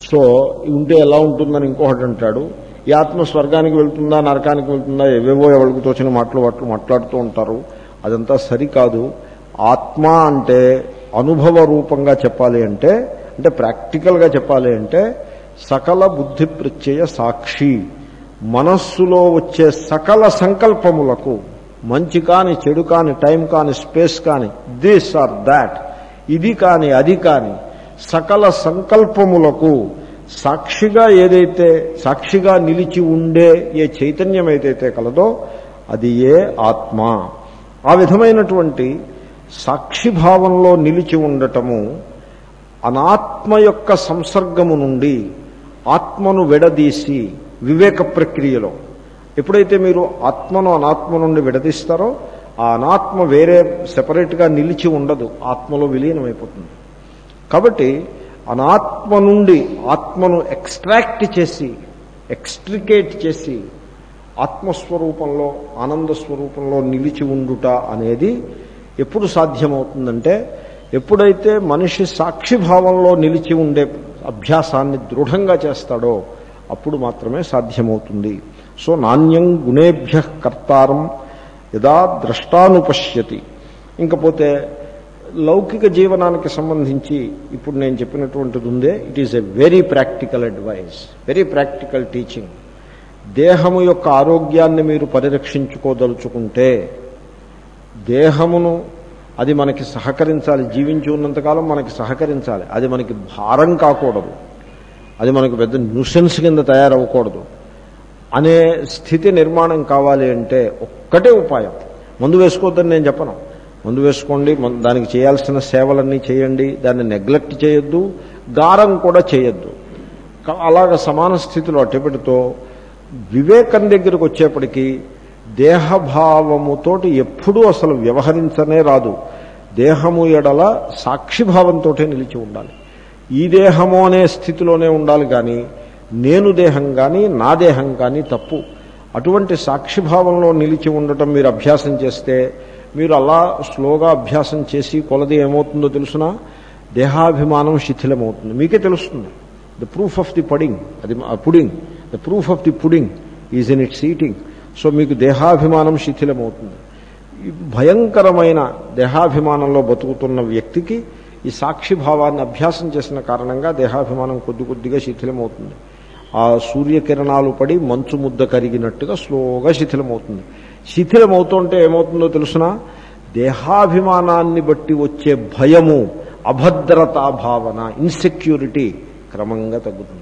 so ఉంటే ఎలా ఉంటుందని ఇంకొకటి అంటాడు ఈ ఆత్మ స్వర్గానికి వెళ్తుందా నరకానికి వెళ్తుందా ఏవేవో ఎవరికి తోచిన మాటలు వాటిలో మాట్లాడుతూ ఉంటారు అదంతా సరికాదు ఆత్మ అంటే అనుభవ రూపంగా చెప్పాలి అంటే అంటే ప్రాక్టికల్గా చెప్పాలి అంటే సకల బుద్ధి ప్రత్యయ సాక్షి మనస్సులో వచ్చే సకల సంకల్పములకు మంచి కాని చెడు కాని టైం కాని స్పేస్ కాని దిస్ ఆర్ దాట్ ఇది కాని అది కాని సకల సంకల్పములకు సాక్షిగా ఏదైతే సాక్షిగా నిలిచి ఉండే ఏ చైతన్యం ఏదైతే కలదో అది ఏ ఆత్మ ఆ విధమైనటువంటి సాక్షిభావంలో నిలిచి ఉండటము అనాత్మ యొక్క సంసర్గము నుండి ఆత్మను విడదీసి వివేక ప్రక్రియలో ఎప్పుడైతే మీరు ఆత్మను అనాత్మ నుండి విడదీస్తారో ఆ అనాత్మ వేరే సెపరేట్గా నిలిచి ఉండదు ఆత్మలో విలీనమైపోతుంది కాబట్టి అనాత్మ నుండి ఆత్మను ఎక్స్ట్రాక్ట్ చేసి ఎక్స్ట్రికేట్ చేసి ఆత్మస్వరూపంలో ఆనంద స్వరూపంలో నిలిచి ఉండుట అనేది ఎప్పుడు సాధ్యమవుతుందంటే ఎప్పుడైతే మనిషి సాక్షిభావంలో నిలిచి ఉండే అభ్యాసాన్ని దృఢంగా చేస్తాడో అప్పుడు మాత్రమే సాధ్యమవుతుంది సో నాణ్యం గుణేభ్య కర్తారం యదా ద్రష్టానుపశ్యతి ఇంకపోతే లౌకిక జీవనానికి సంబంధించి ఇప్పుడు నేను చెప్పినటువంటిది ఉందే it is a very practical advice very practical teaching దేహము యొక్క ఆరోగ్యాన్ని మీరు పరిరక్షించుకోదలుచుకుంటే దేహమును అది మనకి సహకరించాలి జీవించి ఉన్నంతకాలం మనకి సహకరించాలి అది మనకి భారం కాకూడదు అది మనకు పెద్ద న్యూసెన్స్ కింద తయారవ్వకూడదు అనే స్థితి నిర్మాణం కావాలి అంటే ఒక్కటే ఉపాయం మందు వేసుకోవద్దని నేను చెప్పను మందు వేసుకోండి మన్- దానికి చేయాల్సిన సేవలన్నీ చేయండి దాన్ని నెగ్లెక్ట్ చేయొద్దు గారం కూడా చేయొద్దు కా- అలాగ సమాన స్థితిలో అట్టపెడుతో వివేకం దగ్గరకు వచ్చేప్పటికీ దేహభావముతోటి ఎప్పుడూ అసలు వ్యవహరించనే రాదు దేహము ఎడల సాక్షిభావంతో నిలిచి ఉండాలి ఈ దేహము అనే స్థితిలోనే ఉండాలి కానీ నేను దేహం కానీ నా దేహం కానీ తప్పు అటువంటి సాక్షిభావంలో నిలిచి ఉండటం మీరు అభ్యాసం చేస్తే మీరు అలా స్లోగా అభ్యాసం చేసి కొలది ఏమవుతుందో తెలుసునా దేహాభిమానం శిథిలమవుతుంది మీకే తెలుస్తుంది the proof of the pudding అది pudding the proof of the pudding is in its eating so మీకు దేహాభిమానం శిథిలమవుతుంది ఈ భయంకరమైన దేహాభిమానంలో బతుకుతున్న వ్యక్తికి ఈ సాక్షిభావాన్ని అభ్యాసం చేసిన కారణంగా దేహాభిమానం కొద్ది కొద్దిగా శిథిలమవుతుంది ఆ సూర్యకిరణాలు పడి మంచు ముద్ద కరిగినట్టుగా స్లోగా శిథిలమవుతుంది శిథిలమవుతుంటే ఏమవుతుందో తెలుసిన దేహాభిమానాన్ని బట్టి వచ్చే భయము అభద్రతా భావన ఇన్సెక్యూరిటీ క్రమంగా తగ్గుతుంది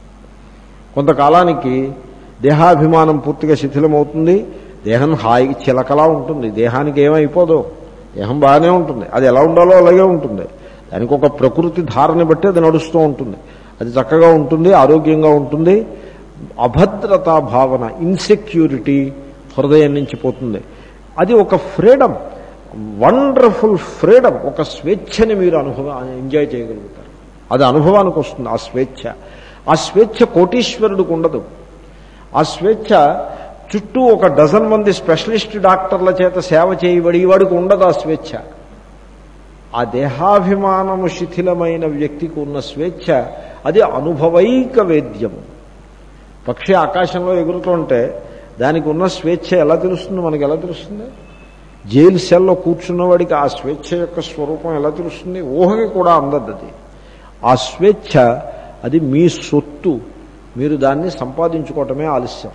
కొంతకాలానికి దేహాభిమానం పూర్తిగా శిథిలమవుతుంది దేహం హాయి చిలకలా ఉంటుంది దేహానికి ఏమైపోదు దేహం బాగానే ఉంటుంది అది ఎలా ఉండాలో అలాగే ఉంటుంది దానికి ఒక ప్రకృతి ధారని బట్టి అది నడుస్తూ ఉంటుంది అది చక్కగా ఉంటుంది ఆరోగ్యంగా ఉంటుంది అభద్రతా భావన ఇన్సెక్యూరిటీ హృదయం నుంచి పోతుంది అది ఒక ఫ్రీడమ్ వండర్ఫుల్ ఫ్రీడమ్ ఒక స్వేచ్ఛని మీరు అనుభవ ఎంజాయ్ చేయగలుగుతారు అది అనుభవానికి వస్తుంది ఆ స్వేచ్ఛ ఆ స్వేచ్ఛ కోటీశ్వరుడికి ఉండదు ఆ స్వేచ్ఛ చుట్టూ ఒక డజన్ మంది స్పెషలిస్ట్ డాక్టర్ల చేత సేవ చేయబడి వాడికి ఉండదు ఆ స్వేచ్ఛ ఆ దేహాభిమానము శిథిలమైన వ్యక్తికి ఉన్న స్వేచ్ఛ అది అనుభవైక వేద్యము పక్షి ఆకాశంలో ఎగురుతుంటే దానికి ఉన్న స్వేచ్ఛ ఎలా తెలుస్తుంది మనకి ఎలా తెలుస్తుంది జైలు సెల్లో కూర్చున్నవాడికి ఆ స్వేచ్ఛ యొక్క స్వరూపం ఎలా తెలుస్తుంది ఊహకి కూడా అందదు అది ఆ స్వేచ్ఛ అది మీ సొత్తు మీరు దాన్ని సంపాదించుకోవటమే ఆలస్యం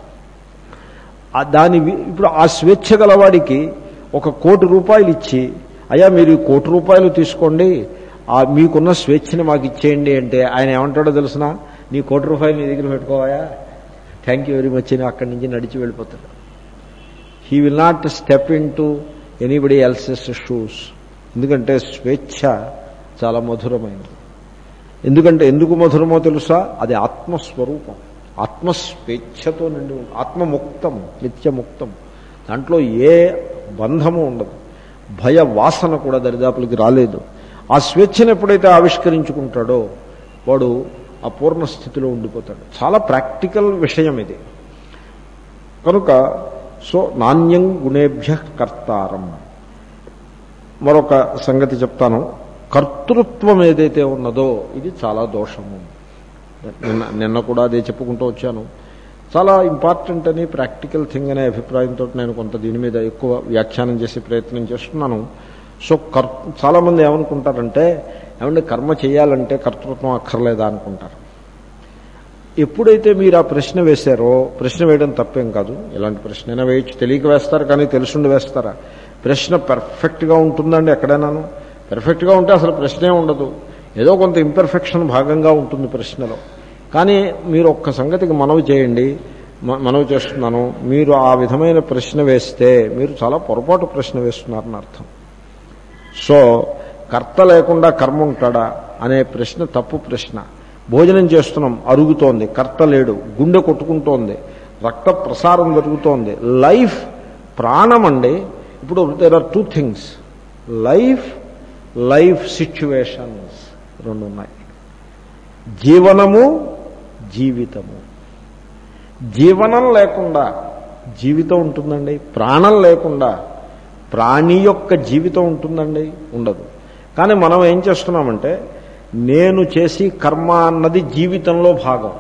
ఆ దాని వి- ఇప్పుడు ఆ స్వేచ్ఛ గలవాడికి ఒక కోటి రూపాయలు ఇచ్చి అయ్యా మీరు ఈ కోటి రూపాయలు తీసుకోండి ఆ మీకున్న స్వేచ్ఛని మాకు ఇచ్చేయండి అంటే ఆయన ఏమంటాడో తెలుసిన నీ కోటి రూపాయలు నీ దగ్గర పెట్టుకోవాయా థ్యాంక్ యూ వెరీ మచ్ అని అక్కడి నుంచి నడిచి వెళ్ళిపోతాడు he will not step into anybody else's shoes ఎందుకంటే స్వేచ్ఛ చాలా మధురమైనది ఎందుకంటే ఎందుకు మధురమో తెలుసా అది ఆత్మస్వరూపం ఆత్మస్వేచ్ఛతో నిండి ఉంది ఆత్మముక్తం నిత్యముక్తం దాంట్లో ఏ బంధము ఉండదు భయ వాసన కూడా దరిదాపులకి రాలేదు ఆ స్వేచ్ఛను ఎప్పుడైతే ఆవిష్కరించుకుంటాడో వాడు ఆ పూర్ణ స్థితిలో ఉండిపోతాడు చాలా ప్రాక్టికల్ విషయం ఇది కనుక సో నాణ్యం గుణేభ్య కర్తారం మరొక సంగతి చెప్తాను కర్తృత్వం ఏదైతే ఉన్నదో ఇది చాలా దోషము నిన్న నిన్న కూడా అదే చెప్పుకుంటూ వచ్చాను చాలా ఇంపార్టెంట్ అని ప్రాక్టికల్ థింగ్ అనే అభిప్రాయంతో నేను కొంత దీని మీద ఎక్కువ వ్యాఖ్యానం చేసే ప్రయత్నం చేస్తున్నాను సో కర్ చాలామంది ఏమనుకుంటారంటే ఏమంటే కర్మ చేయాలంటే కర్తృత్వం అక్కర్లేదా అనుకుంటారు ఎప్పుడైతే మీరు ఆ ప్రశ్న వేశారో ప్రశ్న వేయడం తప్పేం కాదు ఇలాంటి ప్రశ్న అయినా వేయచ్చు తెలియక వేస్తారు కానీ తెలుసుండి వేస్తారా ప్రశ్న పెర్ఫెక్ట్గా ఉంటుందండి ఎక్కడైనాను పెర్ఫెక్ట్గా ఉంటే అసలు ప్రశ్నే ఉండదు ఏదో కొంత ఇంపర్ఫెక్షన్ భాగంగా ఉంటుంది ప్రశ్నలో కానీ మీరు ఒక్క సంగతికి మనవి చేయండి మ- మనవి చేస్తున్నాను మీరు ఆ విధమైన ప్రశ్న వేస్తే మీరు చాలా పొరపాటు ప్రశ్న వేస్తున్నారని అర్థం సో కర్త లేకుండా కర్మ ఉంటాడా అనే ప్రశ్న తప్పు ప్రశ్న భోజనం చేస్తున్నాం అరుగుతోంది కర్త లేడు గుండె కొట్టుకుంటోంది రక్త ప్రసారం జరుగుతోంది లైఫ్ ప్రాణం అండి ఇప్పుడు there are two things life life situations రెండు ఉన్నాయి జీవనము జీవితము జీవనం లేకుండా జీవితం ఉంటుందండి ప్రాణం లేకుండా ప్రాణి యొక్క జీవితం ఉంటుందండి ఉండదు కానీ మనం ఏం చేస్తున్నామంటే నేను చేసి కర్మ అన్నది జీవితంలో భాగం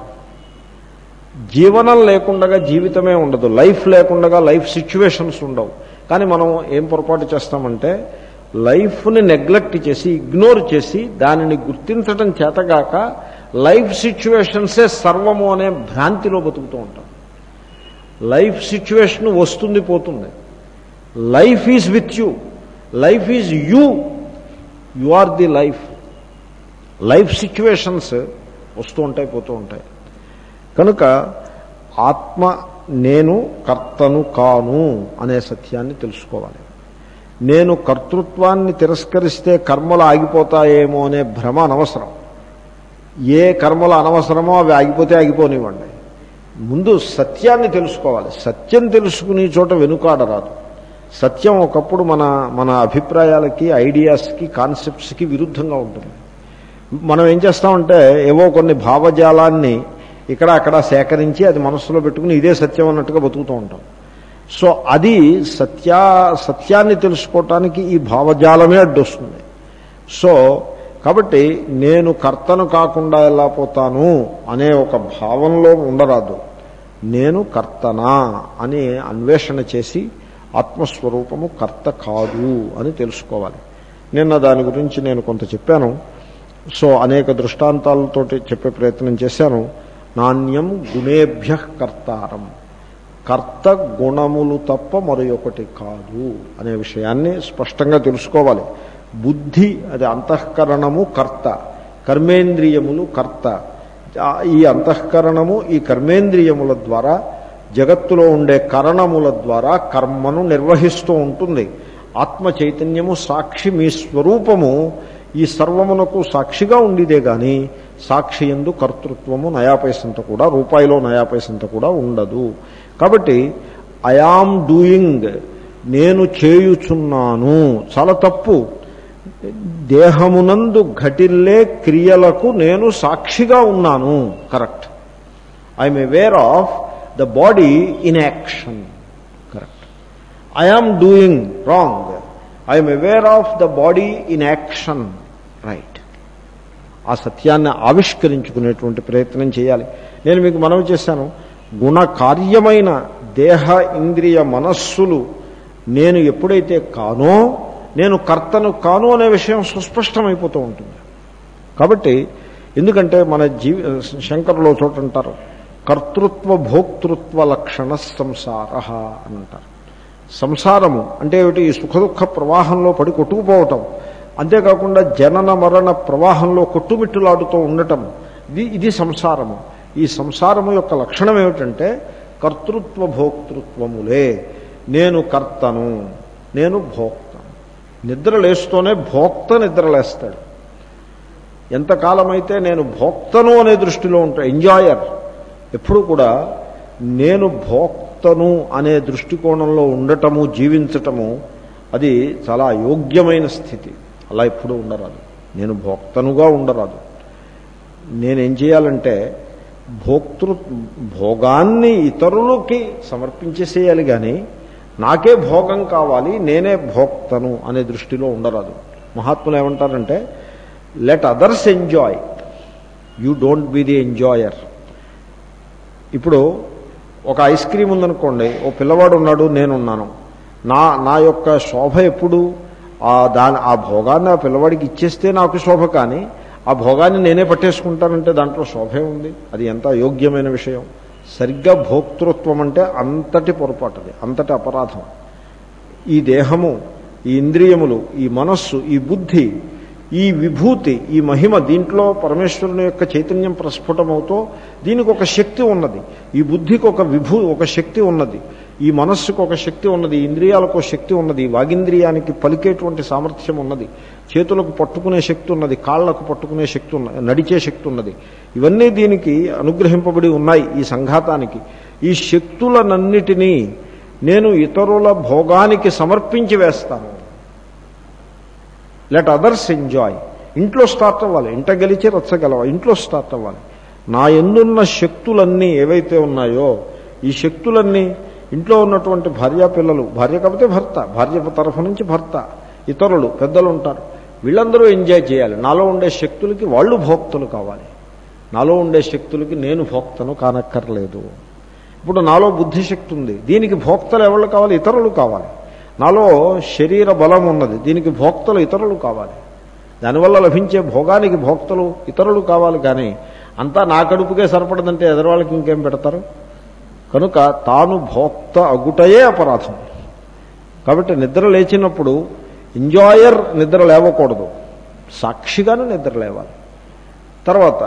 జీవనం లేకుండా జీవితమే ఉండదు లైఫ్ లేకుండా లైఫ్ సిచ్యువేషన్స్ ఉండవు కానీ మనం ఏం పొరపాటు చేస్తామంటే లైఫ్ని నెగ్లెక్ట్ చేసి ఇగ్నోర్ చేసి దానిని గుర్తించడం చేతగాక లైఫ్ సిచ్యువేషన్సే సర్వము అనే భ్రాంతిలో బతుకుతూ ఉంటాం లైఫ్ సిచ్యువేషన్ వస్తుంది పోతుంది life is with you life is you you are the life life situations వస్తూ ఉంటాయి పోతూ ఉంటాయి కనుక ఆత్మ నేను కర్తను కాను అనే సత్యాన్ని తెలుసుకోవాలి నేను కర్తృత్వాన్ని తిరస్కరిస్తే కర్మలు ఆగిపోతాయేమో అనే భ్రమ అనవసరం ఏ కర్మలు అనవసరమో అవి ఆగిపోతే ఆగిపోనివ్వండి ముందు సత్యాన్ని తెలుసుకోవాలి సత్యం తెలుసుకునే చోట వెనుకాడరాదు సత్యం ఒకప్పుడు మన మన అభిప్రాయాలకి ఐడియాస్కి కాన్సెప్ట్స్కి విరుద్ధంగా ఉంటుంది మనం ఏం చేస్తామంటే ఏవో కొన్ని భావజాలాన్ని ఇక్కడ అక్కడ సేకరించి అది మనస్సులో పెట్టుకుని ఇదే సత్యం అన్నట్టుగా బతుకుతూ ఉంటాం సో అది సత్యా సత్యాన్ని తెలుసుకోవటానికి ఈ భావజాలమే అడ్డొస్తుంది సో కాబట్టి నేను కర్తను కాకుండా ఎలా పోతాను అనే ఒక భావంలో ఉండరాదు నేను కర్తనా అని అన్వేషణ చేసి ఆత్మస్వరూపము కర్త కాదు అని తెలుసుకోవాలి నిన్న దాని గురించి నేను కొంత చెప్పాను సో అనేక దృష్టాంతాలతోటి చెప్పే ప్రయత్నం చేశాను నాణ్యం గుణేభ్య కర్తారం కర్త గుణములు తప్ప మరొకటి కాదు అనే విషయాన్ని స్పష్టంగా తెలుసుకోవాలి బుద్ధి అది అంతఃకరణము కర్త కర్మేంద్రియములు కర్త ఆ, ఈ అంతఃకరణము ఈ కర్మేంద్రియముల ద్వారా జగత్తులో ఉండే కరణముల ద్వారా కర్మను నిర్వహిస్తూ ఉంటుంది ఆత్మ చైతన్యము సాక్షి మీ స్వరూపము ఈ సర్వమునకు సాక్షిగా ఉండిదే గాని సాక్షి ఎందు కర్తృత్వము నయాపైసంత కూడా రూపాయిలో నయాపైసంత కూడా ఉండదు కాబట్టి ఐఆమ్ డూయింగ్ నేను చేయుచున్నాను చాలా తప్పు దేహమునందు ఘటిల్లే క్రియలకు నేను సాక్షిగా ఉన్నాను correct I'm aware of the body in action correct I am doing wrong I'm aware of the body in action right ఆ సత్యాన్ని ఆవిష్కరించుకునేటువంటి ప్రయత్నం చేయాలి నేను మీకు మనవి చేశాను గుణకార్యమైన దేహ ఇంద్రియ మనస్సులు నేను ఎప్పుడైతే కానో నేను కర్తను కాను అనే విషయం సుస్పష్టమైపోతూ ఉంటుంది కాబట్టి ఎందుకంటే మన జీవి శంకరులో చోట అంటారు కర్తృత్వ భోక్తృత్వ లక్షణ సంసార అని అంటారు సంసారము అంటే ఏమిటి ఈ సుఖదుఖ ప్రవాహంలో పడి కొట్టుకుపోవటం అంతేకాకుండా జనన మరణ ప్రవాహంలో కొట్టుమిట్టులాడుతూ ఉండటం ఇది ఇది సంసారము ఈ సంసారము యొక్క లక్షణం ఏమిటంటే కర్తృత్వ భోక్తృత్వములే నేను కర్తను నేను భోక్తను నిద్ర లేస్తూనే భోక్త నిద్ర లేస్తాడు ఎంతకాలమైతే నేను భోక్తను అనే దృష్టిలో ఉంటా ఎంజాయర్ ఎప్పుడు కూడా నేను భోక్తను అనే దృష్టికోణంలో ఉండటము జీవించటము అది చాలా అయోగ్యమైన స్థితి అలా ఎప్పుడూ ఉండరాదు నేను భోక్తనుగా ఉండరాదు నేనేం చేయాలంటే భోక్తృ భోగాన్ని ఇతరులకి సమర్పించేసేయాలి కానీ నాకే భోగం కావాలి నేనే భోక్తను అనే దృష్టిలో ఉండరాదు మహాత్ములు ఏమంటారంటే let others enjoy you don't be the enjoyer ఇప్పుడు ఒక ఐస్ క్రీమ్ ఉందనుకోండి ఓ పిల్లవాడు ఉన్నాడు నేనున్నాను నా నా యొక్క శోభ ఎప్పుడు ఆ దాని ఆ భోగాన్ని ఆ పిల్లవాడికి ఇచ్చేస్తే నాకు శోభ కానీ ఆ భోగాన్ని నేనే పట్టేసుకుంటానంటే దాంట్లో శోభే ఉంది అది ఎంత అయోగ్యమైన విషయం సరిగ్గా భోక్తృత్వం అంటే అంతటి పొరపాటుది అంతటి అపరాధం ఈ దేహము ఈ ఇంద్రియములు ఈ మనస్సు ఈ బుద్ధి ఈ విభూతి ఈ మహిమ దీంట్లో పరమేశ్వరుని యొక్క చైతన్యం ప్రస్ఫుటమవుతూ దీనికి ఒక శక్తి ఉన్నది ఈ బుద్ధికి ఒక విభూ ఒక శక్తి ఉన్నది ఈ మనస్సుకు ఒక శక్తి ఉన్నది ఈ ఇంద్రియాలకు ఒక శక్తి ఉన్నది ఈ వాగింద్రియానికి పలికేటువంటి సామర్థ్యం ఉన్నది చేతులకు పట్టుకునే శక్తి ఉన్నది కాళ్లకు పట్టుకునే శక్తి ఉన్నది నడిచే శక్తి ఉన్నది ఇవన్నీ దీనికి అనుగ్రహింపబడి ఉన్నాయి ఈ సంఘాతానికి ఈ శక్తులనన్నిటినీ నేను ఇతరుల భోగానికి సమర్పించి వేస్తాను లెట్ అదర్స్ ఎంజాయ్ ఇంట్లో స్టార్ట్ అవ్వాలి ఇంట గెలిచి రచ్చగలవ ఇంట్లో స్టార్ట్ అవ్వాలి నా ఎందున్న శక్తులన్నీ ఏవైతే ఉన్నాయో ఈ శక్తులన్నీ ఇంట్లో ఉన్నటువంటి భార్యా పిల్లలు భార్య కాకపోతే భర్త భార్య తరఫు నుంచి భర్త ఇతరులు పెద్దలు ఉంటారు వీళ్ళందరూ ఎంజాయ్ చేయాలి నాలో ఉండే శక్తులకి వాళ్ళు భోక్తలు కావాలి నాలో ఉండే శక్తులకి నేను భోక్తను కానక్కర్లేదు ఇప్పుడు నాలో బుద్ధిశక్తి ఉంది దీనికి భోక్తలు ఎవరు కావాలి ఇతరులు కావాలి నాలో శరీర బలం ఉన్నది దీనికి భోక్తలు ఇతరులు కావాలి దానివల్ల లభించే భోగానికి భోక్తలు ఇతరులు కావాలి కానీ అంతా నా కడుపుకే సరిపడదంటే ఎదరవాళ్ళకి ఇంకేం పెడతారు కనుక తాను భోక్త అగుటయే అపరాధం కాబట్టి నిద్ర లేచినప్పుడు ఎంజాయర్ నిద్ర లేవకూడదు సాక్షిగానే నిద్ర లేవాలి తర్వాత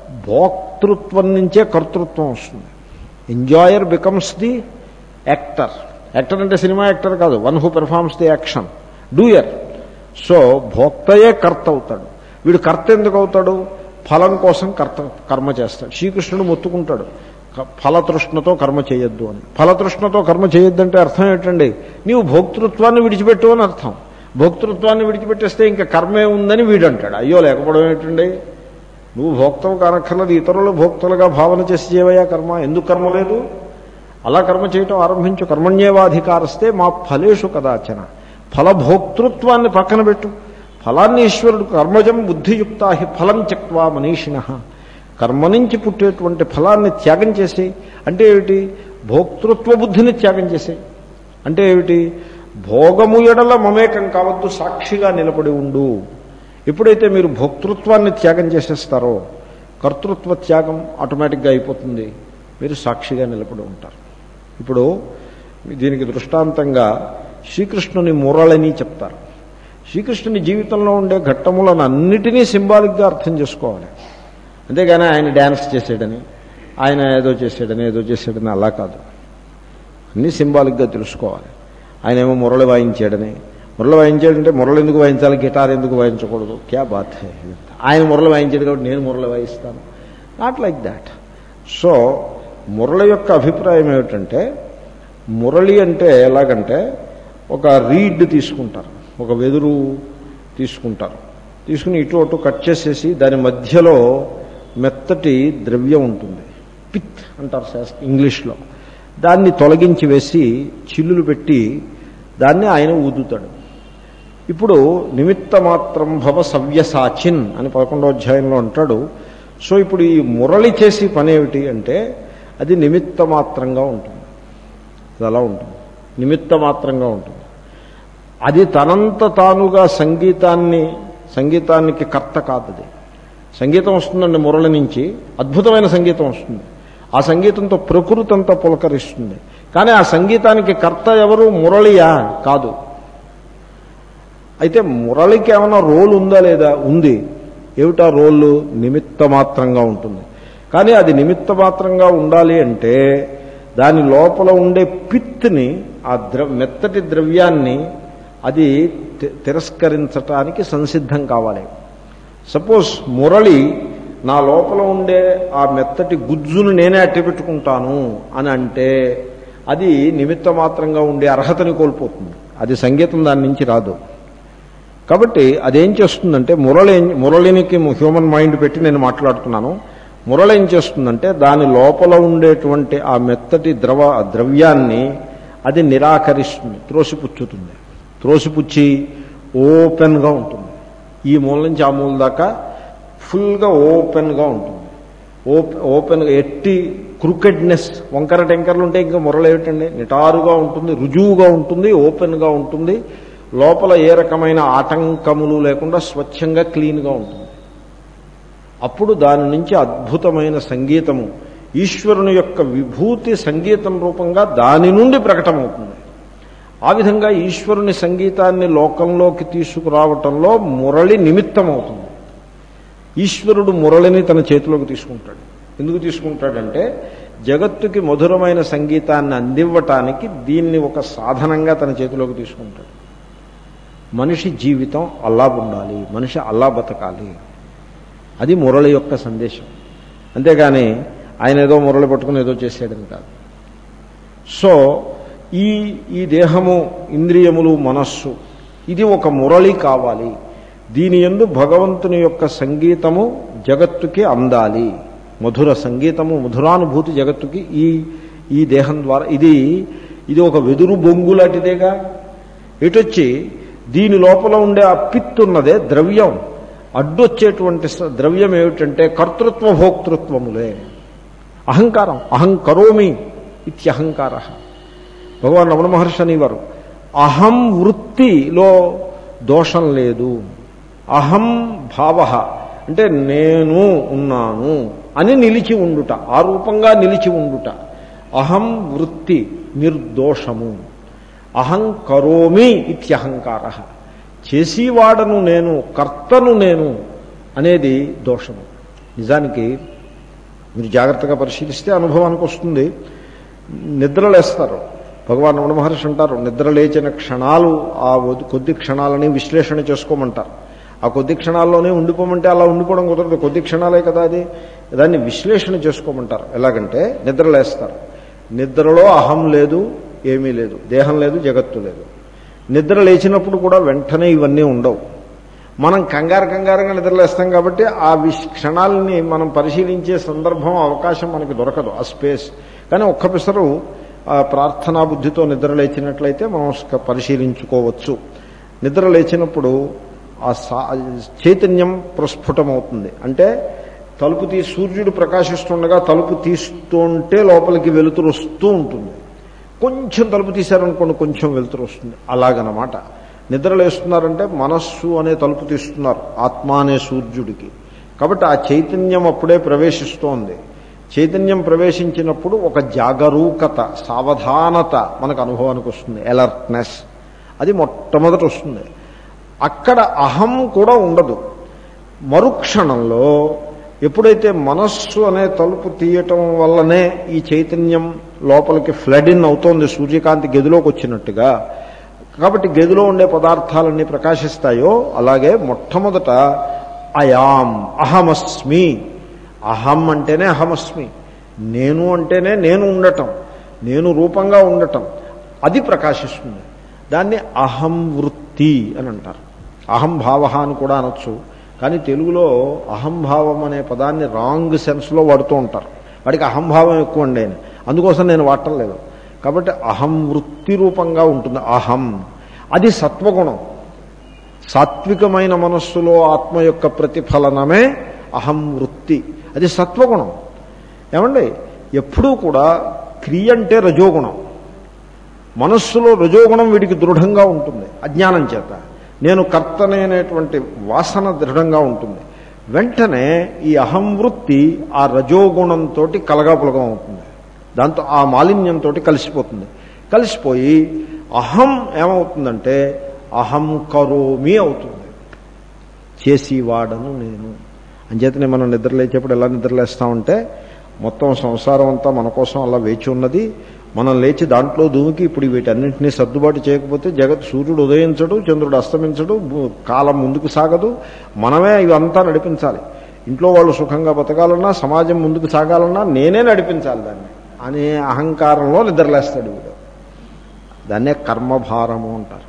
భోక్తృత్వం నుంచే కర్తృత్వం వస్తుంది enjoyer becomes the actor actor అంటే సినిమా యాక్టర్ కాదు one who performs the action doer so భోక్తయే కర్త అవుతాడు వీడు కర్త ఎందుకు అవుతాడు ఫలం కోసం కర్త కర్మ చేస్తాడు శ్రీకృష్ణుడు మొత్తుకుంటాడు క- ఫలతృష్ణతో కర్మ చేయొద్దు అని ఫలతృష్ణతో కర్మ చేయొద్దు అంటే అర్థం ఏంటండి నీవు భోక్తృత్వాన్ని విడిచిపెట్టు అని అర్థం భోక్తృత్వాన్ని విడిచిపెట్టేస్తే ఇంకా కర్మే ఉందని వీడు అంటాడు అయ్యో లేకపోవడం ఏంటండి నువ్వు భోక్తవు కానక్కర్లేదు ఇతరులు భోక్తలుగా భావన చేసి చేయవయ్యా కర్మ ఎందుకు కర్మ లేదు అలా కర్మ చేయటం ఆరంభించు కర్మణ్యేవాధికారస్తే మా ఫలేషు కదాచన ఫలభోక్తృత్వాన్ని పక్కన పెట్టు ఫలాన్ని ఈశ్వరుడు కర్మజం బుద్ధియుక్తా హి ఫలం త్యక్వా మనీషిణ కర్మ నుంచి పుట్టేటువంటి ఫలాన్ని త్యాగం చేసి అంటే ఏమిటి భోక్తృత్వ బుద్ధిని త్యాగం చేసి అంటే ఏమిటి భోగము ఎడల మమేకం కావద్దు సాక్షిగా నిలబడి ఉండు ఎప్పుడైతే మీరు భోక్తృత్వాన్ని త్యాగం చేసేస్తారో కర్తృత్వ త్యాగం ఆటోమేటిక్గా అయిపోతుంది మీరు సాక్షిగా నిలబడి ఉంటారు ఇప్పుడు దీనికి దృష్టాంతంగా శ్రీకృష్ణుని మురళని చెప్తారు శ్రీకృష్ణుని జీవితంలో ఉండే ఘట్టములను అన్నిటినీ సింబాలిక్గా అర్థం చేసుకోవాలి అంతేగాని ఆయన డ్యాన్స్ చేసాడని ఆయన ఏదో చేసాడని ఏదో చేసాడని అలా కాదు అన్నీ సింబాలిక్గా తెలుసుకోవాలి ఆయన ఏమో మురళి వాయించాడని మురళి వాయించాడంటే మురళి ఎందుకు వాయించాలి గిటార్ ఎందుకు వాయించకూడదు క్యా బాత్ హై ఆయన మురళి వాయించాడు కాబట్టి నేను మురళి వాయిస్తాను నాట్ లైక్ దాట్ సో మురళి యొక్క అభిప్రాయం ఏమిటంటే మురళి అంటే ఎలాగంటే ఒక రీడ్ తీసుకుంటారు ఒక వెదురు తీసుకుంటారు తీసుకుని ఇటు అటు కట్ చేసేసి దాని మధ్యలో మెత్తటి ద్రవ్యం ఉంటుంది పిత్ అంటారు శాస్త్ర ఇంగ్లీష్లో దాన్ని తొలగించి వేసి చిల్లులు పెట్టి దాన్ని ఆయన ఊదుతాడు ఇప్పుడు నిమిత్త మాత్రం భవ సవ్యసాచిన్ అని పదకొండో అధ్యాయంలో అంటాడు సో ఇప్పుడు ఈ మురళి చేసి పని ఏమిటి అంటే అది నిమిత్త మాత్రంగా ఉంటుంది అది అలా ఉంటుంది నిమిత్త మాత్రంగా ఉంటుంది అది తనంత తానుగా సంగీతాన్ని సంగీతానికి కర్త కాదు అది సంగీతం వస్తుందండి మురళి నుంచి అద్భుతమైన సంగీతం వస్తుంది ఆ సంగీతంతో ప్రకృతి అంతా పులకరిస్తుంది కానీ ఆ సంగీతానికి కర్త ఎవరు మురళియా కాదు అయితే మురళికి ఏమైనా రోల్ ఉందా లేదా ఉంది ఏమిటా రోల్ నిమిత్త మాత్రంగా ఉంటుంది కానీ అది నిమిత్త మాత్రంగా ఉండాలి అంటే దాని లోపల ఉండే పిత్ని ఆ ద్రవ మెత్తటి ద్రవ్యాన్ని అది తి- తిరస్కరించటానికి సంసిద్ధం కావాలి సపోజ్ మురళి నా లోపల ఉండే ఆ మెత్తటి గుజ్జును నేనే అట్టపెట్టుకుంటాను అని అంటే అది నిమిత్త మాత్రంగా ఉండే అర్హతని కోల్పోతుంది అది సంగీతం దాని నుంచి రాదు కాబట్టి అదేం చేస్తుందంటే మురళి ఏం- మురళినికి హ్యూమన్ మైండ్ పెట్టి నేను మాట్లాడుతున్నాను మురళి ఏం చేస్తుందంటే దాని లోపల ఉండేటువంటి ఆ మెత్తటి ద్రవ ద్రవ్యాన్ని అది నిరాకరిస్తుంది త్రోసిపుచ్చుతుంది త్రోసిపుచ్చి ఓపెన్గా ఉంటుంది ఈ మూల నుంచి ఆ మూల దాకా ఫుల్గా ఓపెన్గా ఉంటుంది ఓప్ ఓపెన్ ఎట్టి క్రూకెడ్నెస్ వంకర టెంకర్లు ఉంటే ఇంకా మురళ ఏమిటండి నిటారుగా ఉంటుంది రుజువుగా ఉంటుంది ఓపెన్గా ఉంటుంది లోపల ఏ రకమైన ఆటంకములు లేకుండా స్వచ్ఛంగా క్లీన్గా ఉంటుంది అప్పుడు దాని నుంచి అద్భుతమైన సంగీతము ఈశ్వరుని యొక్క విభూతి సంగీతం రూపంగా దాని నుండి ప్రకటమవుతుంది ఆ విధంగా ఈశ్వరుని సంగీతాన్ని లోకంలోకి తీసుకురావటంలో మురళి నిమిత్తం అవుతుంది ఈశ్వరుడు మురళిని తన చేతిలోకి తీసుకుంటాడు ఎందుకు తీసుకుంటాడంటే జగత్తుకి మధురమైన సంగీతాన్ని అందివ్వటానికి దీన్ని ఒక సాధనంగా తన చేతిలోకి తీసుకుంటాడు మనిషి జీవితం అల్లా ఉండాలి మనిషి అల్లా బతకాలి అది మురళి యొక్క సందేశం అంతేగాని ఆయన ఏదో మురళి పట్టుకుని ఏదో చేసేయడం కాదు సో ఈ ఈ దేహము ఇంద్రియములు మనస్సు ఇది ఒక మురళి కావాలి దీని ఎందు భగవంతుని యొక్క సంగీతము జగత్తుకి అందాలి మధుర సంగీతము మధురానుభూతి జగత్తుకి ఈ ఈ దేహం ద్వారా ఇది ఇది ఒక వెదురు బొంగు లాంటిదేగా ఇటొచ్చి దీని లోపల ఉండే ఆ పిత్తున్నదే ద్రవ్యం అడ్డొచ్చేటువంటి స- ద్రవ్యం ఏమిటంటే కర్తృత్వ భోక్తృత్వములే అహంకారం అహం కరోమి ఇత్యహంకార భగవాన్ రమణ మహర్షి అనేవారు అహం వృత్తిలో దోషం లేదు అహం భావ అంటే నేను ఉన్నాను అని నిలిచి ఉండుట ఆ రూపంగా నిలిచి ఉండుట అహం వృత్తి నిర్దోషము అహం కరోమి ఇత్యహంకార చేసేవాడను నేను కర్తను నేను అనేది దోషము నిజానికి మీరు జాగ్రత్తగా పరిశీలిస్తే అనుభవానికి వస్తుంది నిద్రలేస్తారు భగవాన్ రమణ మహర్షి అంటారు నిద్ర లేచిన క్షణాలు ఆ వద్- కొద్ది క్షణాలని విశ్లేషణ చేసుకోమంటారు ఆ కొద్ది క్షణాల్లోనే ఉండిపోమంటే అలా ఉండిపోవడం కుదరదు కొద్ది క్షణాలే కదా అది దాన్ని విశ్లేషణ చేసుకోమంటారు ఎలాగంటే నిద్రలేస్తారు నిద్రలో అహం లేదు ఏమీ లేదు దేహం లేదు జగత్తు లేదు నిద్ర లేచినప్పుడు కూడా వెంటనే ఇవన్నీ ఉండవు మనం కంగారు కంగారుగా నిద్రలేస్తాం కాబట్టి ఆ విష్ క్షణాలని మనం పరిశీలించే సందర్భం అవకాశం మనకి దొరకదు ఆ స్పేస్ కానీ ఒక్క పిసరు ఆ ప్రార్థనా బుద్ధితో నిద్ర లేచినట్లయితే మనం స్క- పరిశీలించుకోవచ్చు నిద్ర లేచినప్పుడు ఆ సా- చైతన్యం ప్రస్ఫుటమవుతుంది అంటే తలుపు తీ సూర్యుడు ప్రకాశిస్తుండగా తలుపు తీస్తుంటే లోపలికి వెలుతురు వస్తూ ఉంటుంది కొంచెం తలుపు తీశారనుకోండి కొంచెం వెలుతురు వస్తుంది అలాగనమాట నిద్రలేస్తున్నారంటే మనస్సు అనే తలుపు తీస్తున్నారు ఆత్మ అనే సూర్యుడికి కాబట్టి ఆ చైతన్యం అప్పుడే ప్రవేశిస్తోంది చైతన్యం ప్రవేశించినప్పుడు ఒక జాగరూకత సావధానత మనకు అనుభవానికి వస్తుంది అలర్ట్నెస్ అది మొట్టమొదట వస్తుంది అక్కడ అహం కూడా ఉండదు మరుక్షణంలో ఎప్పుడైతే మనస్సు అనే తలుపు తీయటం వల్లనే ఈ చైతన్యం లోపలికి ఫ్లడ్ ఇన్ అవుతోంది సూర్యకాంతి గదిలోకి వచ్చినట్టుగా కాబట్టి గదిలో ఉండే పదార్థాలన్నీ ప్రకాశిస్తాయో అలాగే మొట్టమొదట అయాం అహమస్మి అహం అంటేనే అహమస్మి నేను అంటేనే నేను ఉండటం నేను రూపంగా ఉండటం అది ప్రకాశిస్తుంది దాన్ని అహం వృత్తి అని అంటారు అహంభావ అని కూడా అనొచ్చు కానీ తెలుగులో అహంభావం అనే పదాన్ని రాంగ్ సెన్స్లో వాడుతూ ఉంటారు వాడికి అహంభావం ఎక్కువ అండి ఆయన అందుకోసం నేను వాడటం లేదు కాబట్టి అహం వృత్తి రూపంగా ఉంటుంది అహం అది సత్వగుణం సాత్వికమైన మనస్సులో ఆత్మ యొక్క ప్రతిఫలనమే అహం వృత్తి అది సత్వగుణం ఏమండి ఎప్పుడూ కూడా క్రియ అంటే రజోగుణం మనస్సులో రజోగుణం వీడికి దృఢంగా ఉంటుంది అజ్ఞానం చేత నేను కర్తనే అనేటువంటి వాసన దృఢంగా ఉంటుంది వెంటనే ఈ అహం వృత్తి ఆ రజోగుణంతో కలగాపులగం అవుతుంది దాంతో ఆ మాలిన్యంతో కలిసిపోతుంది కలిసిపోయి అహం ఏమవుతుందంటే అహం కరోమి అవుతుంది చేసేవాడను నేను అంచేతనే మనం నిద్రలేచేప్పుడు ఎలా నిద్రలేస్తామంటే మొత్తం సంసారం అంతా మన కోసం అలా వేచి ఉన్నది మనం లేచి దాంట్లో దూకి ఇప్పుడు వీటన్నింటినీ సర్దుబాటు చేయకపోతే జగత్ సూర్యుడు ఉదయించడు చంద్రుడు అస్తమించడు భూ- కాలం ముందుకు సాగదు మనమే ఇవంతా నడిపించాలి ఇంట్లో వాళ్ళు సుఖంగా బతకాలన్నా సమాజం ముందుకు సాగాలన్నా నేనే నడిపించాలి దాన్ని అనే అహంకారంలో నిద్రలేస్తాడు వీడు దాన్నే కర్మభారము అంటారు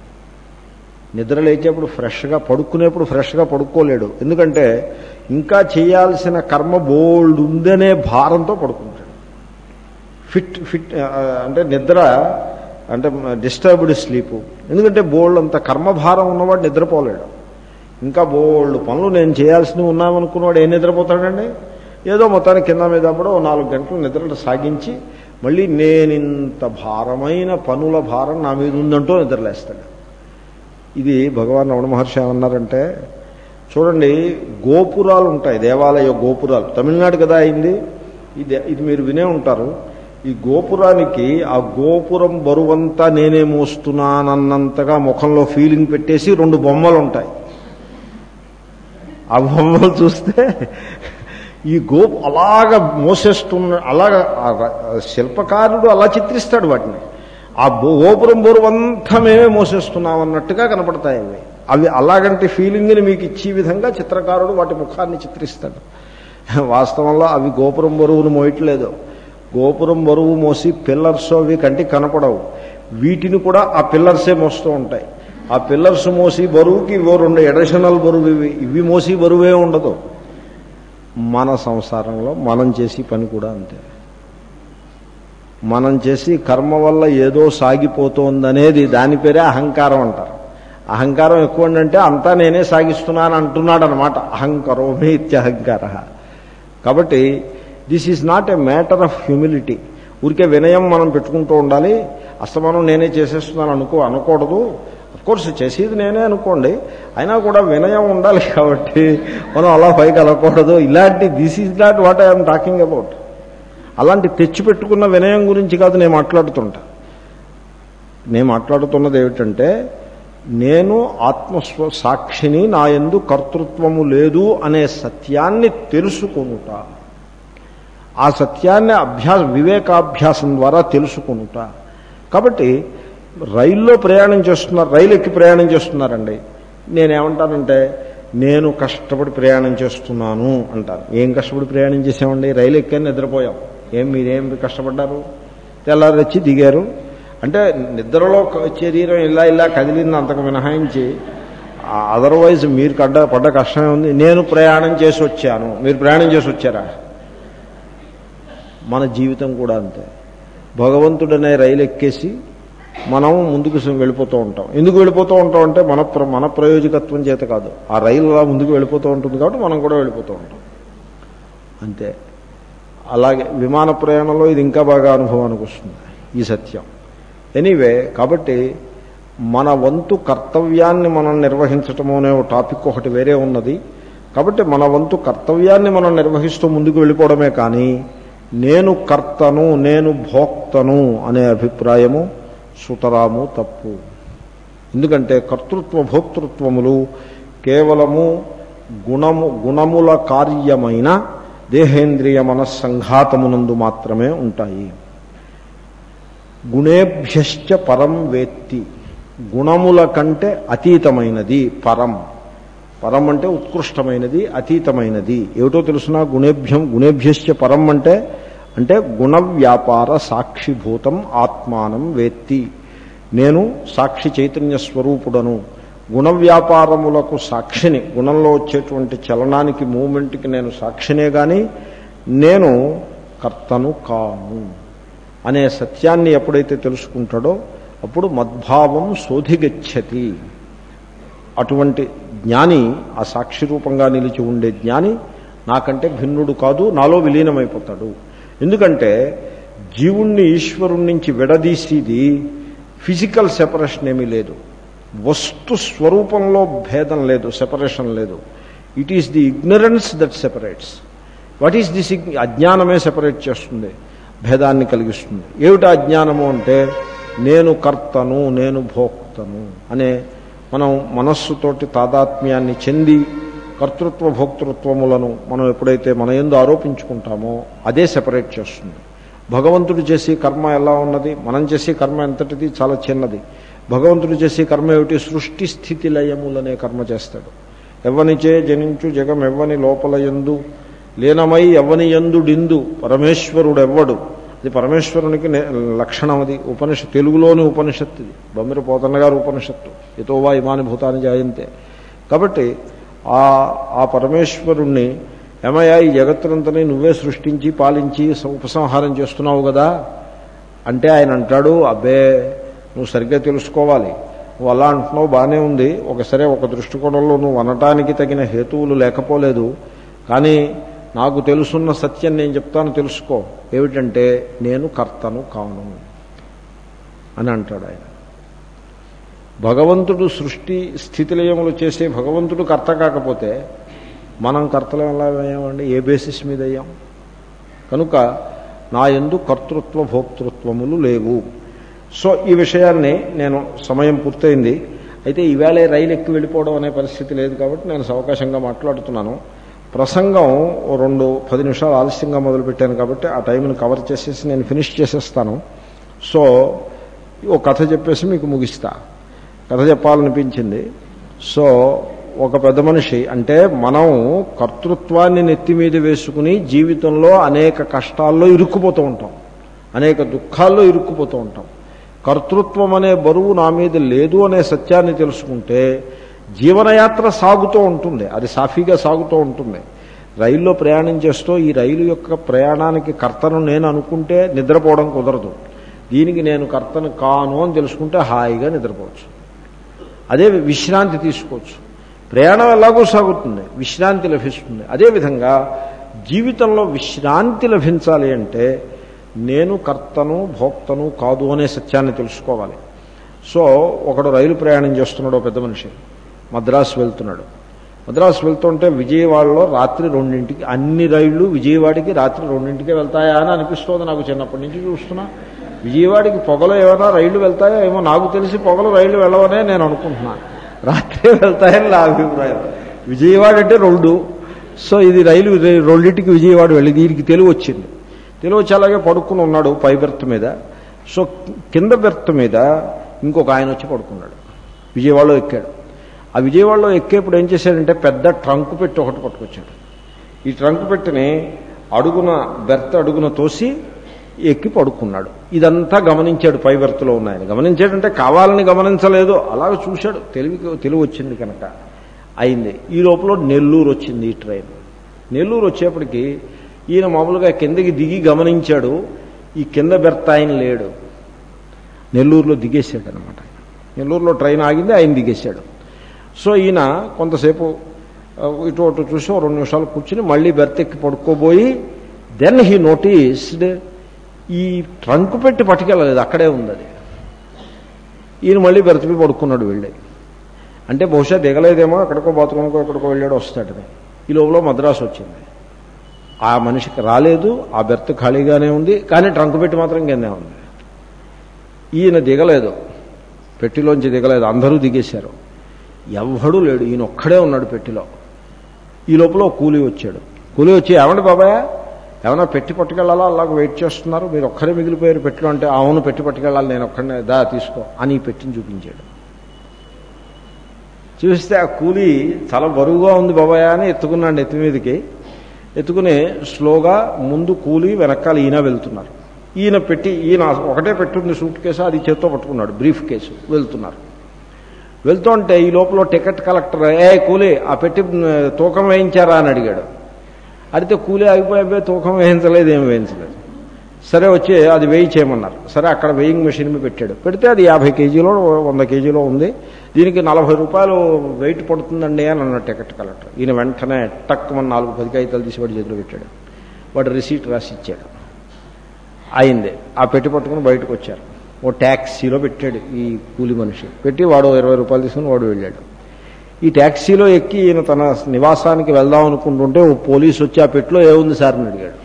నిద్ర లేచేప్పుడు ఫ్రెష్గా పడుకునేప్పుడు ఫ్రెష్గా పడుకోలేడు ఎందుకంటే ఇంకా చేయాల్సిన కర్మ బోల్డ్ ఉందనే భారంతో పడుకుంటాడు ఫిట్ ఫిట్ ఆ, అంటే నిద్ర అంటే డిస్టర్బ్డ్ స్లీపు ఎందుకంటే బోల్డ్ అంత కర్మభారం ఉన్నవాడు నిద్రపోలేడు ఇంకా బోల్డ్ పనులు నేను చేయాల్సినవి ఉన్నామనుకున్నవాడు ఏం నిద్రపోతాడండి ఏదో మొత్తానికి కింద మీద అప్పుడు ఓ నాలుగు గంటలు నిద్రలు సాగించి మళ్ళీ నేనింత భారమైన పనుల భారం నా మీద ఉందంటూ నిద్రలేస్తాడు ఇది భగవాన్ రమణ మహర్షి ఏమన్నారంటే చూడండి గోపురాలు ఉంటాయి దేవాలయ గోపురాలు తమిళనాడు కదా అయింది ఇది ఇది మీరు వినే ఉంటారు ఈ గోపురానికి ఆ గోపురం బరువంతా నేనే మోస్తున్నానన్నంతగా ముఖంలో ఫీలింగ్ పెట్టేసి రెండు బొమ్మలు ఉంటాయి ఆ బొమ్మలు చూస్తే ఈ గోపు అలాగ మోసేస్తున్న అలాగ ఆ ర- ఆ శిల్పకారుడు అలా చిత్రిస్తాడు వాటిని ఆ బో- గోపురం బరువంతా మేమే మోసేస్తున్నాం అన్నట్టుగా కనపడతాయి అవి అవి అలాగంటి ఫీలింగ్ని మీకు ఇచ్చే విధంగా చిత్రకారుడు వాటి ముఖాన్ని చిత్రిస్తాడు వాస్తవంలో అవి గోపురం బరువును మోయట్లేదు గోపురం బరువు మోసి పిల్లర్స్ అవి కంటికి కనపడవు వీటిని కూడా ఆ పిల్లర్సే మోస్తూ ఉంటాయి ఆ పిల్లర్స్ మోసి బరువుకి ఇవో రెండు ఎడిషనల్ బరువు ఇవి ఇవి మోసి బరువే ఉండదు మన సంసారంలో మనం చేసి పని కూడా అంతే మనం చేసి కర్మ వల్ల ఏదో సాగిపోతోందనేది దాని పేరే అహంకారం అంటారు అహంకారం ఎక్కువ అంటే అంతా నేనే సాగిస్తున్నాను అంటున్నాడు అనమాట అహంకరోమి ఇత్యహంకార కాబట్టి this is not a matter of humility ఊరికే వినయం మనం పెట్టుకుంటూ ఉండాలి అస్తమానం నేనే చేసేస్తున్నాను అనుకో అనకూడదు కోర్స్ చేసేది నేనే అనుకోండి అయినా కూడా వినయం ఉండాలి కాబట్టి మనం అలా పైకి అనకూడదు ఇలాంటి this is not what I'm talking about అలాంటి తెచ్చిపెట్టుకున్న వినయం గురించి కాదు నేను మాట్లాడుతుంటా నేను మాట్లాడుతున్నది ఏమిటంటే నేను ఆత్మస్వ సాక్షిని నా ఎందు కర్తృత్వము లేదు అనే సత్యాన్ని తెలుసుకొనుట ఆ సత్యాన్ని అభ్యాస వివేకాభ్యాసం ద్వారా తెలుసుకొనుట కాబట్టి రైల్లో ప్రయాణం చేస్తున్నారు రైలు ఎక్కి ప్రయాణం చేస్తున్నారండి నేనేమంటానంటే నేను కష్టపడి ప్రయాణం చేస్తున్నాను అంటాను ఏం కష్టపడి ప్రయాణం చేసామండి రైలు ఎక్కాను నిద్రపోయాం ఏం మీరేం కష్టపడ్డారు తెల్లారి వచ్చి దిగారు అంటే నిద్రలో క- శరీరం ఇలా ఇలా కదిలింది అంతకు మినహాయించి అదర్వైజ్ మీరు కడ్డ పడ్డ కష్టమే ఉంది నేను ప్రయాణం చేసి వచ్చాను మీరు ప్రయాణం చేసి వచ్చారా మన జీవితం కూడా అంతే భగవంతుడనే రైలు ఎక్కేసి మనం ముందుకు స- వెళ్ళిపోతూ ఉంటాం ఎందుకు వెళ్ళిపోతూ ఉంటాం అంటే మన ప్ర- మన ప్రయోజకత్వం చేత కాదు ఆ రైలు అలా ముందుకు వెళ్ళిపోతూ ఉంటుంది కాబట్టి మనం కూడా వెళ్ళిపోతూ ఉంటాం అంతే అలాగే విమాన ప్రయాణంలో ఇది ఇంకా బాగా అనుభవానికి వస్తుంది ఈ సత్యం ఎనీవే కాబట్టి మన వంతు కర్తవ్యాన్ని మనం నిర్వహించటము అనే ఒక టాపిక్ ఒకటి వేరే ఉన్నది కాబట్టి మన వంతు కర్తవ్యాన్ని మనం నిర్వహిస్తూ ముందుకు వెళ్ళిపోవడమే కానీ నేను కర్తను నేను భోక్తను అనే అభిప్రాయము సుతరాము తప్పు ఎందుకంటే కర్తృత్వ భోక్తృత్వములు కేవలము గుణము గుణముల కార్యమైన దేహేంద్రియ మనస్సంఘాతమునందు మాత్రమే ఉంటాయి గుణేభ్యశ్చ పరం వేత్తి గుణముల కంటే అతీతమైనది పరం పరం అంటే ఉత్కృష్టమైనది అతీతమైనది ఏమిటో తెలుసునా గుణేభ్యం గుణేభ్యశ్చ పరం అంటే అంటే గుణ వ్యాపార సాక్షిభూతం ఆత్మానం వేత్తి నేను సాక్షి చైతన్య స్వరూపుడను గుణ వ్యాపారములకు సాక్షిని గుణంలో వచ్చేటువంటి చలనానికి మూమెంట్కి నేను సాక్షినే కానీ నేను కర్తను కాను అనే సత్యాన్ని ఎప్పుడైతే తెలుసుకుంటాడో అప్పుడు మద్భావం శోధిగచ్చతి అటువంటి జ్ఞాని ఆ సాక్షి రూపంగా నిలిచి ఉండే జ్ఞాని నాకంటే భిన్నుడు కాదు నాలో విలీనమైపోతాడు ఎందుకంటే జీవుణ్ణి ఈశ్వరుణ్ణి నుంచి విడదీసేది ఫిజికల్ సెపరేషన్ ఏమీ లేదు వస్తు స్వరూపంలో భేదం లేదు సెపరేషన్ లేదు it is the ignorance that separates what is this అజ్ఞానమే సెపరేట్ చేస్తుంది భేదాన్ని కలిగిస్తుంది ఏమిటి అజ్ఞానము అంటే నేను కర్తను నేను భోక్తను అనే మనం మనస్సుతోటి తాదాత్మ్యాన్ని చెంది కర్తృత్వ భోక్తృత్వములను మనం ఎప్పుడైతే మన ఎందు ఆరోపించుకుంటామో అదే సెపరేట్ చేస్తుంది భగవంతుడు చేసే కర్మ ఎలా ఉన్నది మనం చేసే కర్మ ఎంతటిది చాలా చిన్నది భగవంతుడు చేసే కర్మ ఏమిటి సృష్టి స్థితి లయములనే కర్మ చేస్తాడు ఎవ్వనిచే జనించు జగం ఎవ్వని లోపల ఎందు లీనమై ఎవ్వని ఎందుడిందు పరమేశ్వరుడు ఎవ్వడు అది పరమేశ్వరునికి నే- లక్షణం అది ఉపనిషత్ తెలుగులోని ఉపనిషత్తు ఇది బొమ్మిరి పోతన్న గారు ఉపనిషత్తు ఎతోవా ఇమాని భూతాన్ని జాయంతే కాబట్టి ఆ ఆ పరమేశ్వరుణ్ణి ఏమయ్యా ఈ జగత్తునంతని నువ్వే సృష్టించి పాలించి స- ఉపసంహారం చేస్తున్నావు కదా అంటే ఆయన అంటాడు అబ్బే నువ్వు సరిగ్గా తెలుసుకోవాలి నువ్వు అలా అంటున్నావు బాగానే ఉంది ఒకసారి ఒక దృష్టికోణంలో నువ్వు అనటానికి తగిన హేతువులు లేకపోలేదు కానీ నాకు తెలుసున్న సత్యం నేను చెప్తాను తెలుసుకో ఏమిటంటే నేను కర్తను కాను అని అంటాడు ఆయన భగవంతుడు సృష్టి స్థితిలయములు చేసే భగవంతుడు కర్త కాకపోతే మనం కర్తలు ఎలా అయ్యామండి ఏ బేసిస్ మీద అయ్యాం కనుక నా ఎందు కర్తృత్వ భోక్తృత్వములు లేవు సో ఈ విషయాన్ని నేను సమయం పూర్తయింది అయితే ఈవేళ రైలు ఎక్కి వెళ్ళిపోవడం అనే పరిస్థితి లేదు కాబట్టి నేను అవకాశంగా మాట్లాడుతున్నాను ప్రసంగం ఓ రెండు పది నిమిషాలు ఆలస్యంగా మొదలుపెట్టాను కాబట్టి ఆ టైంని కవర్ చేసేసి నేను ఫినిష్ చేసేస్తాను సో ఓ కథ చెప్పేసి మీకు ముగిస్తా కథ చెప్పాలనిపించింది సో ఒక పెద్ద మనిషి అంటే మనం కర్తృత్వాన్ని నెత్తి మీద వేసుకుని జీవితంలో అనేక కష్టాల్లో ఇరుక్కుపోతూ ఉంటాం అనేక దుఃఖాల్లో ఇరుక్కుపోతూ ఉంటాం కర్తృత్వం అనే బరువు నా మీద లేదు అనే సత్యాన్ని తెలుసుకుంటే జీవనయాత్ర సాగుతూ ఉంటుంది అది సాఫీగా సాగుతూ ఉంటుంది రైల్లో ప్రయాణం చేస్తూ ఈ రైలు యొక్క ప్రయాణానికి కర్తను నేను అనుకుంటే నిద్రపోవడం కుదరదు దీనికి నేను కర్తను కాను అని తెలుసుకుంటే హాయిగా నిద్రపోవచ్చు అదే విశ్రాంతి తీసుకోవచ్చు ప్రయాణం ఎలాగో సాగుతుంది విశ్రాంతి లభిస్తుంది అదేవిధంగా జీవితంలో విశ్రాంతి లభించాలి అంటే నేను కర్తను భోక్తను కాదు అనే సత్యాన్ని తెలుసుకోవాలి సో ఒకడు రైలు ప్రయాణం చేస్తున్నాడు ఓ పెద్ద మనిషి మద్రాసు వెళ్తున్నాడు మద్రాసు వెళ్తుంటే విజయవాడలో రాత్రి రెండింటికి అన్ని రైళ్లు విజయవాడకి రాత్రి రెండింటికే వెళ్తాయా అని అనిపిస్తోంది నాకు చిన్నప్పటి నుంచి చూస్తున్నా విజయవాడకి పొగలు ఏమైనా రైళ్లు వెళ్తాయో ఏమో నాకు తెలిసి పొగలు రైళ్లు వెళ్ళవనే నేను అనుకుంటున్నాను రాత్రి వెళ్తాయని నా అభిప్రాయం విజయవాడ అంటే రెండు సో ఇది రైలు రె- రెండింటికి విజయవాడ వెళ్ళి దీనికి తెలివి వచ్చింది తెలివి వచ్చి అలాగే పడుకుని ఉన్నాడు పై బెర్త్ మీద సో కింద బెర్త్ మీద ఇంకొక ఆయన వచ్చి పడుకున్నాడు విజయవాడలో ఎక్కాడు ఆ విజయవాడలో ఎక్కేప్పుడు ఏం చేశాడంటే పెద్ద ట్రంక్ పెట్టి ఒకటి పట్టుకొచ్చాడు ఈ ట్రంక్ పెట్టిని అడుగున బెర్త్ అడుగున తోసి ఎక్కి పడుకున్నాడు ఇదంతా గమనించాడు పై బెర్త్లో ఉన్నాయని గమనించాడంటే కావాలని గమనించలేదు అలాగ చూశాడు తెలివి తెలివి వచ్చింది కనుక అయింది ఈ లోపల నెల్లూరు వచ్చింది ఈ ట్రైన్ నెల్లూరు వచ్చేప్పటికి ఈయన మామూలుగా కిందకి దిగి గమనించాడు ఈ కింద బెర్త్ ఆయన లేడు నెల్లూరులో దిగేశాడు అనమాట నెల్లూరులో ట్రైన్ ఆగింది ఆయన దిగేశాడు సో ఈయన కొంతసేపు ఆ, ఇటు అటు చూసి ఓ రెండు నిమిషాలు కూర్చుని మళ్ళీ బెర్త్ ఎక్కి పడుకోబోయి దెన్ హీ నోటీస్డ్ ఈ ట్రంక్ పెట్టి పట్టుకెళ్ళలేదు అక్కడే ఉంది అది ఈయన మళ్ళీ బెర్త్పై పడుకున్నాడు వెళ్ళి అంటే బహుశా దిగలేదేమో ఎక్కడికో బాత్రూమ్కో ఎక్కడికో వెళ్ళాడు వస్తాడని ఈ లోపల మద్రాసు వచ్చింది ఆ మనిషికి రాలేదు ఆ బెర్త్ ఖాళీగానే ఉంది కానీ ట్రంక్ పెట్టి మాత్రం కిందే ఉంది ఈయన దిగలేదు పెట్టిలోంచి దిగలేదు అందరూ దిగేశారు ఎవ్వడూ లేడు ఈయన ఒక్కడే ఉన్నాడు పెట్టిలో ఈ లోపల ఓ కూలీ వచ్చాడు కూలీ వచ్చి ఏమండి బాబాయ్ ఏమైనా పెట్టి పట్టుకెళ్ళాలా అలాగ వెయిట్ చేస్తున్నారు మీరు ఒక్కరే మిగిలిపోయారు పెట్టిలో అంటే అవును పెట్టి పట్టుకెళ్ళాలి నేను ఒక్కడనే దా తీసుకో అని ఈ పెట్టిని చూపించాడు చూస్తే ఆ కూలీ చాలా బరువుగా ఉంది బాబాయ్ అని ఎత్తుకున్నాడు ఎత్తి మీదకి ఎత్తుకుని స్లోగా ముందు కూలి వెనకాల ఈయన వెళ్తున్నారు ఈయన పెట్టి ఈయన ఒకటే పెట్టుంది సూట్ కేసు అది చేత్తో పట్టుకున్నాడు బ్రీఫ్ కేసు వెళ్తున్నారు వెళ్తుంటే ఈ లోపల టికెట్ కలెక్టర్ ఏ కూలీ ఆ పెట్టి మ్, తూకం వేయించారా అని అడిగాడు అడిగితే కూలీ ఆగిపోయి తూకం వేయించలేదు ఏం వేయించలేదు సరే వచ్చి అది వేయి చేయమన్నారు సరే అక్కడ వెయింగ్ మెషిన్ మీద పెట్టాడు పెడితే అది యాభై కేజీలో వంద కేజీలో ఉంది దీనికి నలభై రూపాయలు వెయిట్ పడుతుందండి అని అన్నాడు టికెట్ కలెక్టర్ ఈయన వెంటనే టక్ మన నాలుగు పది కాగితాలు తీసి వాడి చేతిలో పెట్టాడు వాడు రిసీట్ రాసి ఇచ్చాడు అయింది ఆ పెట్టి పట్టుకుని బయటకు వచ్చారు ఓ ట్యాక్సీలో పెట్టాడు ఈ కూలి మనిషి పెట్టి వాడు ఇరవై రూపాయలు తీసుకుని వాడు వెళ్ళాడు ఈ ట్యాక్సీలో ఎక్కి ఈయన తన నివాసానికి వెళ్దాం అనుకుంటుంటే ఓ పోలీసు వచ్చి ఆ పెట్టిలో ఏముంది సార్ అని అడిగాడు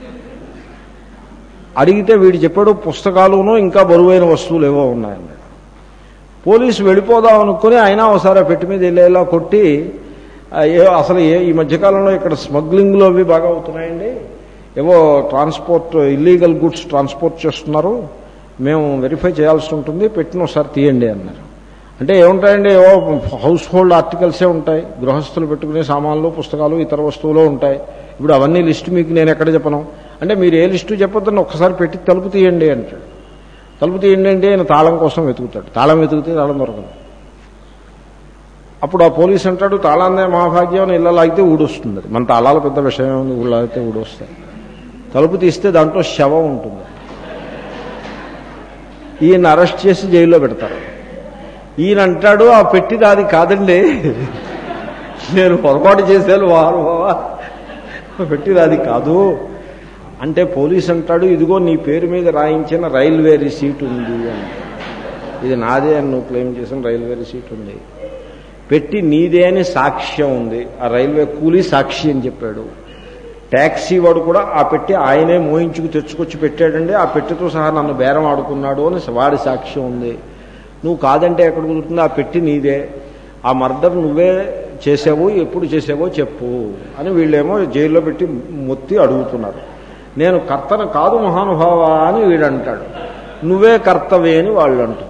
అడిగితే వీడు చెప్పాడు పుస్తకాలును ఇంకా బరువైన వస్తువులు ఏవో ఉన్నాయన్నాడు పోలీసు వెళ్ళిపోదాం అనుకుని అయినా ఒకసారి ఆ పెట్టి మీద వెళ్ళేలా కొట్టి ఆ, ఏ అసలు ఏ ఈ మధ్యకాలంలో ఇక్కడ స్మగ్లింగ్లో అవి బాగా అవుతున్నాయండి ఏవో ట్రాన్స్పోర్ట్ ఇల్లీగల్ గుడ్స్ ట్రాన్స్పోర్ట్ చేస్తున్నారు మేము వెరిఫై చేయాల్సి ఉంటుంది పెట్టిన ఒకసారి తీయండి అన్నారు అంటే ఏముంటాయండి ఏవో హౌస్ హోల్డ్ ఆర్టికల్సే ఉంటాయి గృహస్థులు పెట్టుకునే సామాన్లు పుస్తకాలు ఇతర వస్తువులు ఉంటాయి ఇప్పుడు అవన్నీ లిస్టు మీకు నేను ఎక్కడ చెప్పను అంటే మీరు ఏ లిస్టు చెప్పొద్దని ఒక్కసారి పెట్టి తలుపు తీయండి అంటాడు తలుపు తీయండి అంటే ఆయన తాళం కోసం వెతుకుతాడు తాళం వెతికితే తాళం దొరకదు అప్పుడు ఆ పోలీస్ అంటాడు తాళాన్నే మహాభాగ్యం అని ఇళ్ళ లాగితే ఊడొస్తుంది అది మన తాళాలు పెద్ద విషయం ఉంది ఊళ్ళో అయితే ఊడొస్తాయి తలుపు తీస్తే దాంట్లో శవం ఉంటుంది ఈయన అరెస్ట్ చేసి జైల్లో పెడతారు ఈయన అంటాడు ఆ పెట్టిది అది కాదండి నేను పొరపాటు చేశాను వారు బావా పెట్టిది అది కాదు అంటే పోలీస్ అంటాడు ఇదిగో నీ పేరు మీద రాయించిన రైల్వే రిసీట్ ఉంది అని ఇది నాదే అని నువ్వు క్లెయిమ్ చేసిన రైల్వే రిసీట్ ఉంది పెట్టి నీదే అని సాక్ష్యం ఉంది ఆ రైల్వే కూలీ సాక్షి అని చెప్పాడు ట్యాక్సీ వాడు కూడా ఆ పెట్టి ఆయనే మోయించుకు తెచ్చుకొచ్చి పెట్టాడండి ఆ పెట్టెతో సహా నన్ను బేరం ఆడుకున్నాడు అని వాడి సాక్ష్యం ఉంది నువ్వు కాదంటే ఎక్కడ కుదురుతుంది ఆ పెట్టి నీదే ఆ మర్డర్ నువ్వే చేసావు ఎప్పుడు చేసావో చెప్పు అని వీళ్ళేమో జైల్లో పెట్టి మొత్తి అడుగుతున్నారు నేను కర్తను కాదు మహానుభావ అని వీడు అంటాడు నువ్వే కర్తవే అని వాళ్ళు అంటున్నారు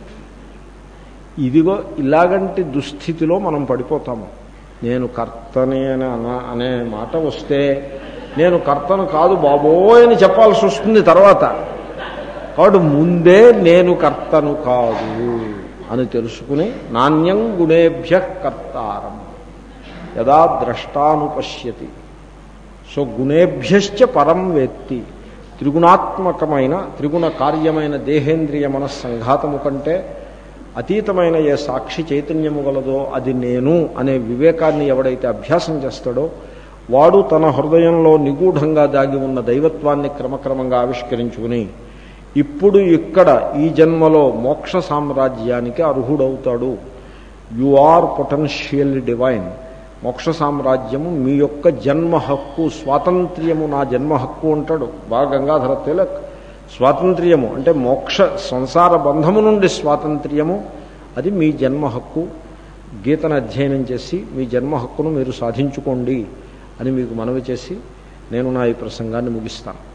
ఇదిగో ఇలాగంటి దుస్థితిలో మనం పడిపోతాము నేను కర్తని అని అన- అనే మాట వస్తే నేను కర్తను కాదు బాబోయ్ అని చెప్పాల్సి వస్తుంది తర్వాత కాబట్టి ముందే నేను కర్తను కాదు అని తెలుసుకుని నాణ్యం గుణేభ్య కర్తారం యదా ద్రష్టానుపశ్యతి సో గుణేభ్యశ్చ పరం వేత్తి త్రిగుణాత్మకమైన త్రిగుణ కార్యమైన దేహేంద్రియ మనస్సంఘాతము కంటే అతీతమైన ఏ సాక్షి చైతన్యము గలదో అది నేను అనే వివేకాన్ని ఎవడైతే అభ్యాసం చేస్తాడో వాడు తన హృదయంలో నిగూఢంగా దాగి ఉన్న దైవత్వాన్ని క్రమక్రమంగా ఆవిష్కరించుకుని ఇప్పుడు ఇక్కడ ఈ జన్మలో మోక్ష సామ్రాజ్యానికి అర్హుడవుతాడు యు ఆర్ పొటెన్షియల్లీ డివైన్ మోక్ష సామ్రాజ్యము మీ యొక్క జన్మ హక్కు స్వాతంత్ర్యము నా జన్మ హక్కు అంటాడు బాగా గంగాధర తిలక్ స్వాతంత్ర్యము అంటే మోక్ష సంసార బంధము నుండి స్వాతంత్ర్యము అది మీ జన్మ హక్కు గీతను అధ్యయనం చేసి మీ జన్మ హక్కును మీరు సాధించుకోండి అని మీకు మనవి చేసి నేను నా ఈ ప్రసంగాన్ని ముగిస్తాను